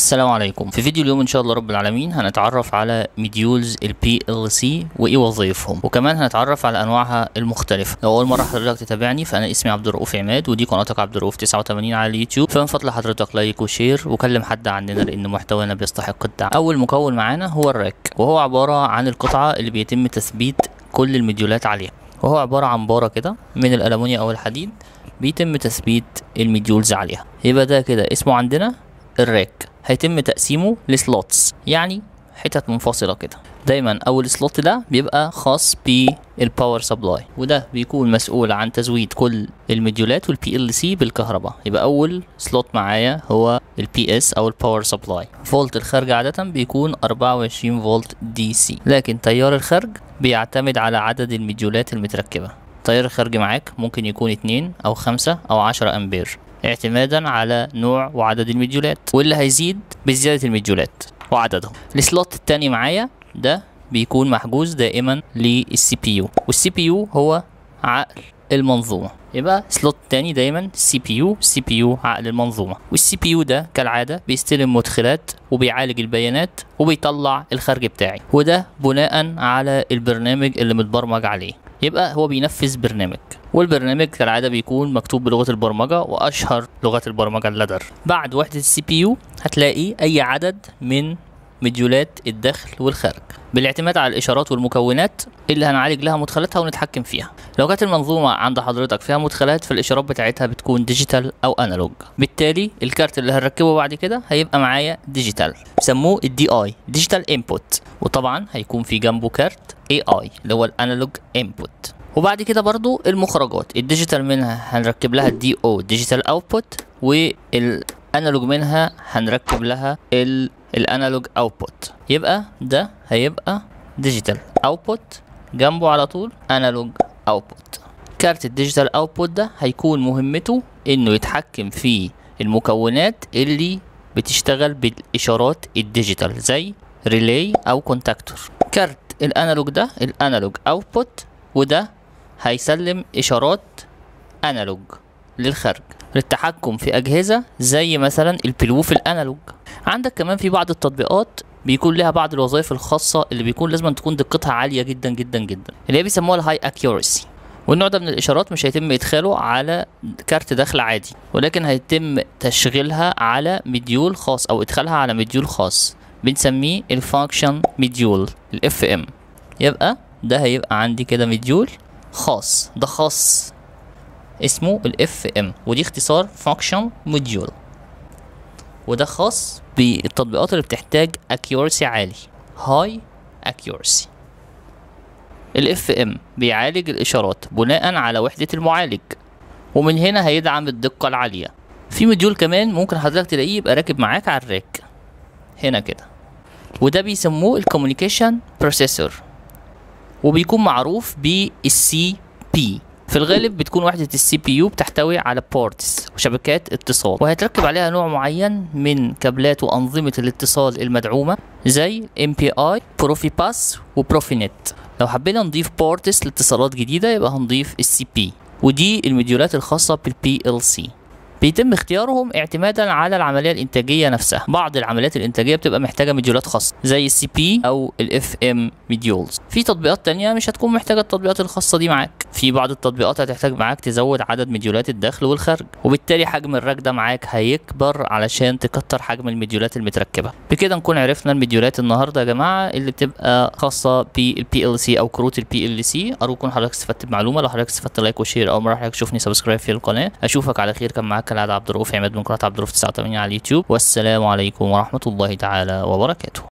السلام عليكم في فيديو اليوم ان شاء الله رب العالمين هنتعرف على مديولز البي ال سي وايه وظائفهم وكمان هنتعرف على انواعها المختلفه لو اول مره حضرتك تتابعني فانا اسمي عبد الرؤوف عماد ودي قناتك عبد الرؤوف 89 على اليوتيوب فمن فضل حضرتك لايك وشير وكلم حد عننا لان محتوانا بيستحق الدعم اول مكون معانا هو الراك وهو عباره عن القطعه اللي بيتم تثبيت كل المديولات عليها وهو عباره عن باره كده من الالومنيوم او الحديد بيتم تثبيت المديولز عليها يبقى ده كده اسمه عندنا الراك هيتم تقسيمه لسلوتس يعني حتت منفصلة كده دايما اول سلوت ده بيبقى خاص بالباور سبلاي وده بيكون مسؤول عن تزويد كل المديولات والبي ال سي بالكهرباء يبقى اول سلوت معايا هو البي اس او الباور سبلاي فولت الخارج عادة بيكون 24 فولت دي سي لكن تيار الخارج بيعتمد على عدد المديولات المتركبة تيار الخارج معاك ممكن يكون 2 او 5 او 10 امبير اعتمادا على نوع وعدد المديولات واللي هيزيد بزيادة المديولات وعددهم السلوت التاني معايا ده بيكون محجوز دائما للسي بي يو والسي بي يو هو عقل المنظومة يبقى سلوت تاني دايما سي بي يو سي بي يو عقل المنظومة والسي بي يو ده كالعادة بيستلم مدخلات وبيعالج البيانات وبيطلع الخارج بتاعي وده بناء على البرنامج اللي متبرمج عليه يبقى هو بينفذ برنامج والبرنامج كالعاده بيكون مكتوب بلغه البرمجه واشهر لغات البرمجه اللدر بعد وحده السي بي يو هتلاقي اي عدد من مديولات الدخل والخارج بالاعتماد على الاشارات والمكونات اللي هنعالج لها مدخلاتها ونتحكم فيها لو كانت المنظومه عند حضرتك فيها مدخلات فالاشارات بتاعتها بتكون ديجيتال او انالوج بالتالي الكارت اللي هنركبه بعد كده هيبقى معايا ديجيتال بيسموه الدي اي ديجيتال انبوت وطبعا هيكون في جنبه كارت اي اي اللي هو الانالوج انبوت وبعد كده برضو المخرجات الديجيتال منها هنركب لها الدي او ديجيتال اوتبوت والانالوج منها هنركب لها ال الانالوج اوتبوت يبقى ده هيبقى ديجيتال اوتبوت جنبه على طول انالوج اوتبوت كارت الديجيتال اوتبوت ده هيكون مهمته انه يتحكم في المكونات اللي بتشتغل بالاشارات الديجيتال زي ريلي او كونتاكتور كارت الانالوج ده الانالوج اوتبوت وده هيسلم اشارات انالوج للخارج للتحكم في اجهزه زي مثلا البلوف الانالوج عندك كمان في بعض التطبيقات بيكون لها بعض الوظائف الخاصه اللي بيكون لازم تكون دقتها عاليه جدا جدا جدا اللي هي بيسموها الهاي اكيورسي والنوع ده من الاشارات مش هيتم ادخاله على كارت دخل عادي ولكن هيتم تشغيلها على مديول خاص او ادخالها على مديول خاص بنسميه الفانكشن مديول الاف ام يبقى ده هيبقى عندي كده مديول خاص ده خاص اسمه الاف ام ودي اختصار فانكشن موديول وده خاص بالتطبيقات اللي بتحتاج اكيورسي عالي هاي اكيورسي الاف ام بيعالج الاشارات بناء على وحدة المعالج ومن هنا هيدعم الدقة العالية في مديول كمان ممكن حضرتك تلاقيه يبقى راكب معاك على الراك هنا كده وده بيسموه الكوميونيكيشن بروسيسور وبيكون معروف بالسي بي في الغالب بتكون وحدة السي بي يو بتحتوي على بورتس وشبكات اتصال وهيتركب عليها نوع معين من كابلات وأنظمة الاتصال المدعومة زي ام بي اي بروفي باس وبروفي نت لو حبينا نضيف بورتس لاتصالات جديدة يبقى هنضيف السي بي ودي المديولات الخاصة بالبي ال سي بيتم اختيارهم اعتمادا على العمليه الانتاجيه نفسها بعض العمليات الانتاجيه بتبقى محتاجه مديولات خاصه زي السي بي او الاف ام مديولز في تطبيقات تانية مش هتكون محتاجه التطبيقات الخاصه دي معاك في بعض التطبيقات هتحتاج معاك تزود عدد مديولات الدخل والخارج وبالتالي حجم الراك ده معاك هيكبر علشان تكتر حجم المديولات المتركبه بكده نكون عرفنا المديولات النهارده يا جماعه اللي بتبقى خاصه بالبي ال سي او كروت البي ال سي ارجو يكون حضرتك استفدت بمعلومه لو حضرتك استفدت لايك وشير او مره حضرتك تشوفني سبسكرايب في القناه اشوفك على خير كان معاك كالعاده عبد الرؤوف عماد من قناه عبد الرؤوف 89 على اليوتيوب والسلام عليكم ورحمه الله تعالى وبركاته